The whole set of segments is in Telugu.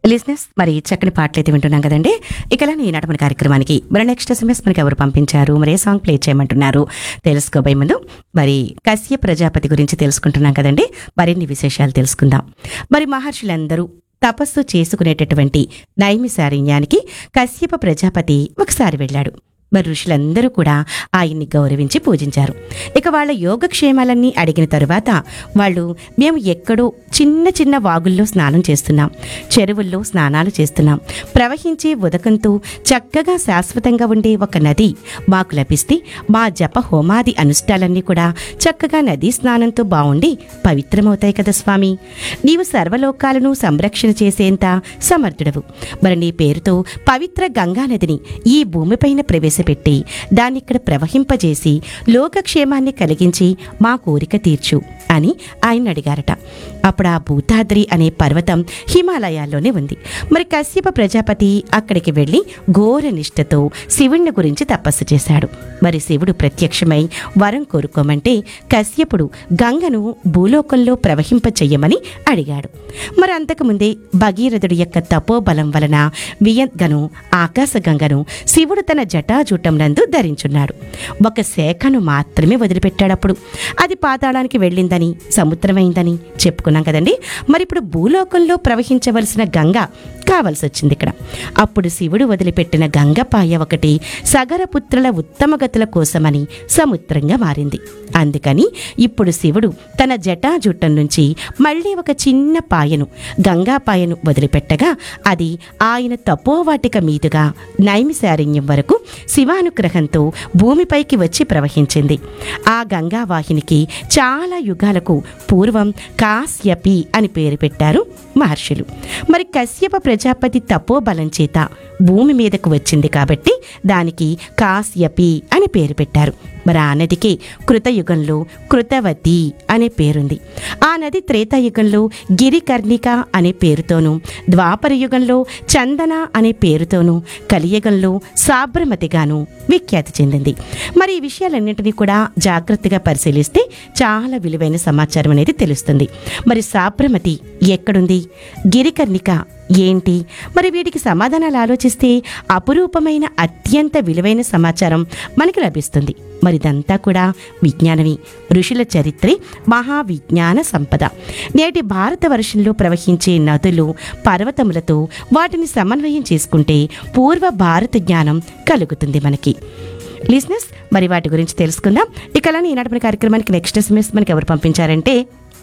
లిజినెస్ మరి చక్కని పాటలు అయితే వింటున్నాం కదండి ఇక ఈనాటి మన కార్యక్రమానికి మరి నెక్స్ట్ ఎస్ఎంఎస్ మనకి ఎవరు పంపించారు మరి ఏ సాంగ్ ప్లే చేయమంటున్నారు తెలుసుకోబోయే ముందు మరి కశ్య ప్రజాపతి గురించి తెలుసుకుంటున్నాం కదండి మరిన్ని విశేషాలు తెలుసుకుందాం మరి మహర్షులందరూ తపస్సు చేసుకునేటటువంటి నైమిసారణ్యానికి కశ్యప ప్రజాపతి ఒకసారి వెళ్ళాడు మరి ఋషులందరూ కూడా ఆయన్ని గౌరవించి పూజించారు ఇక వాళ్ళ యోగక్షేమాలన్నీ అడిగిన తరువాత వాళ్ళు మేము ఎక్కడో చిన్న చిన్న వాగుల్లో స్నానం చేస్తున్నాం చెరువుల్లో స్నానాలు చేస్తున్నాం ప్రవహించే ఉదకంతో చక్కగా శాశ్వతంగా ఉండే ఒక నది మాకు లభిస్తే మా జప హోమాది అనుష్ఠాలన్నీ కూడా చక్కగా నదీ స్నానంతో బాగుండి పవిత్రమవుతాయి కదా స్వామి నీవు సర్వలోకాలను సంరక్షణ చేసేంత సమర్థుడవు మరి నీ పేరుతో పవిత్ర గంగా నదిని ఈ భూమిపైన ప్రవేశపెట్టి దాన్ని ఇక్కడ ప్రవహింపజేసి లోకక్షేమాన్ని కలిగించి మా కోరిక తీర్చు అని ఆయన అడిగారట అప్పుడు ఆ భూతాద్రి అనే పర్వతం హిమాలయాల్లోనే ఉంది మరి కశ్యప ప్రజాపతి అక్కడికి వెళ్ళి ఘోర నిష్ఠతో శివుణ్ణి గురించి తపస్సు చేశాడు మరి శివుడు ప్రత్యక్షమై వరం కోరుకోమంటే కశ్యపుడు గంగను భూలోకంలో ప్రవహింప చెయ్యమని అడిగాడు మరి అంతకుముందే భగీరథుడి యొక్క తపోబలం వలన వియద్గను ఆకాశగంగను శివుడు తన జటాజూటం నందు ధరించున్నాడు ఒక శాఖను మాత్రమే వదిలిపెట్టాడప్పుడు అది పాతాళానికి వెళ్ళిందని సముద్రమైందని చెప్పుకున్నాం కదండి మరి ఇప్పుడు భూలోకంలో ప్రవహించవలసిన గంగ కావలసి వచ్చింది ఇక్కడ అప్పుడు శివుడు వదిలిపెట్టిన గంగపాయ ఒకటి సగరపుత్రుల ఉత్తమ గతుల కోసమని సముద్రంగా మారింది అందుకని ఇప్పుడు శివుడు తన జటాజుట్టం నుంచి మళ్ళీ ఒక చిన్న పాయను గంగాపాయను వదిలిపెట్టగా అది ఆయన తపోవాటిక మీదుగా నైమిసారణ్యం వరకు శివానుగ్రహంతో భూమిపైకి వచ్చి ప్రవహించింది ఆ గంగావాహినికి చాలా యుగాలకు పూర్వం కాశ్యపి అని పేరు పెట్టారు మహర్షులు మరి కశ్యప ప్రజాపతి తపోబలం చేత భూమి మీదకు వచ్చింది కాబట్టి దానికి కాశ్యపి అని పేరు పెట్టారు మరి ఆ నదికి కృతయుగంలో కృతవతి అనే పేరుంది ఆ నది త్రేతాయుగంలో గిరికర్ణిక అనే పేరుతోనూ ద్వాపర యుగంలో చందన అనే పేరుతోనూ కలియుగంలో సాబ్రమతిగాను విఖ్యాతి చెందింది మరి ఈ విషయాలన్నింటినీ కూడా జాగ్రత్తగా పరిశీలిస్తే చాలా విలువైన సమాచారం అనేది తెలుస్తుంది మరి సాబ్రమతి ఎక్కడుంది గిరికర్ణిక ఏంటి మరి వీటికి సమాధానాలు ఆలోచిస్తే అపురూపమైన అత్యంత విలువైన సమాచారం మనకి లభిస్తుంది మరి ఇదంతా కూడా విజ్ఞానమే ఋషుల చరిత్రే మహావిజ్ఞాన సంపద నేటి భారతవర్షంలో ప్రవహించే నదులు పర్వతములతో వాటిని సమన్వయం చేసుకుంటే పూర్వ భారత జ్ఞానం కలుగుతుంది మనకి లిజినెస్ మరి వాటి గురించి తెలుసుకుందాం ఇక అలానే ఈనాటి మన కార్యక్రమానికి నెక్స్ట్ ఎస్ఎంఎస్ మనకి ఎవరు పంపించారంటే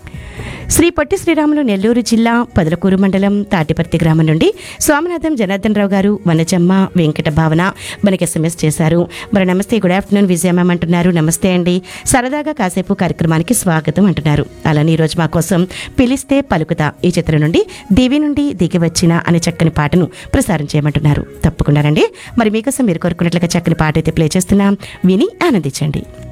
శ్రీ పొట్టి శ్రీరాములు నెల్లూరు జిల్లా పదలకూరు మండలం తాటిపర్తి గ్రామం నుండి స్వామినాథం జనార్దన్ రావు గారు వనజమ్మ వెంకట భావన మనకి ఎస్ఎంఎస్ చేశారు మరి నమస్తే గుడ్ ఆఫ్టర్నూన్ విజయ మ్యామ్ అంటున్నారు నమస్తే అండి సరదాగా కాసేపు కార్యక్రమానికి స్వాగతం అంటున్నారు అలానే ఈరోజు మా కోసం పిలిస్తే పలుకుతా ఈ చిత్రం నుండి దివి నుండి దిగి వచ్చిన అనే చక్కని పాటను ప్రసారం చేయమంటున్నారు తప్పకుండా రండి మరి మీకోసం మీరు కోరుకున్నట్లుగా చక్కని పాట అయితే ప్లే చేస్తున్నాం విని ఆనందించండి